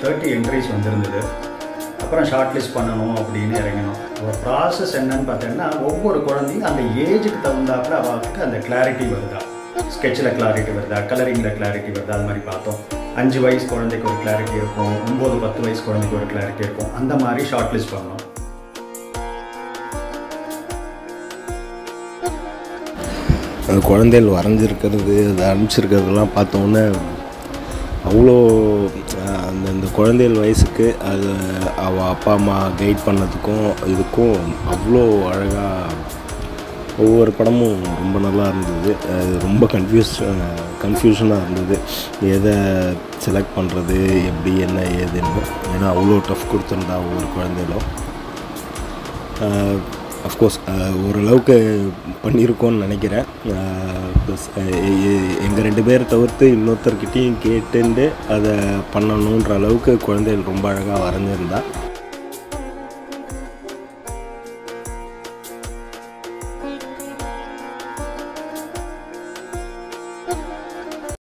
thirty entries வந்திருந்தது அப்புறம் short list பண்ணணும் அப்படின்னு இறங்கணும் ஒரு ப்ராசஸ் என்னன்னு பார்த்தீங்கன்னா ஒவ்வொரு குழந்தையும் அந்த ஏஜுக்கு தகுந்தாப்புல அவளுக்கு அந்த கிளாரிட்டி வருதா ஸ்கெட்சில் கிளாரிட்டி வருதா கலரிங்கில் கிளாரிட்டி வருதா அது மாதிரி பார்த்தோம் அஞ்சு வயசு குழந்தைக்கு ஒரு கிளாரிட்டி இருக்கும் ஒம்பது பத்து வயசு குழந்தைக்கு ஒரு கிளாரிட்டி இருக்கும் அந்த மாதிரி ஷார்ட் லிஸ்ட் பண்ணோம் அந்த குழந்தைகள் வரைஞ்சிருக்கிறது அது அனுப்பிச்சிருக்கிறதெல்லாம் பார்த்தோன்னே அவ்வளோ அஹ், அந்த அந்த குழந்தைகள் வயசுக்கு அது அவள் அப்பா அம்மா கைட் பண்ணதுக்கும் இதுக்கும் அவ்வளோ அழகாக ஒவ்வொரு படமும் ரொம்ப நல்லா இருந்தது அது ரொம்ப கன்ஃபியூஸ் கன்ஃபியூஷனாக இருந்தது எதை செலக்ட் பண்ணுறது எப்படி என்ன ஏதுன்னு ஏன்னா அவ்வளோ டஃப் கொடுத்துருந்தா ஒவ்வொரு குழந்தைகளும் அஃப்கோர்ஸ் ஓரளவுக்கு பண்ணியிருக்கோன்னு நினைக்கிறேன் ப்ளஸ் எங்கள் ரெண்டு பேரை தவிர்த்து இன்னொருத்தர்கிட்டையும் கேட்டுண்டு அதை பண்ணணுன்ற அளவுக்கு குழந்தைகள் ரொம்ப அழகாக வரைஞ்சிருந்தா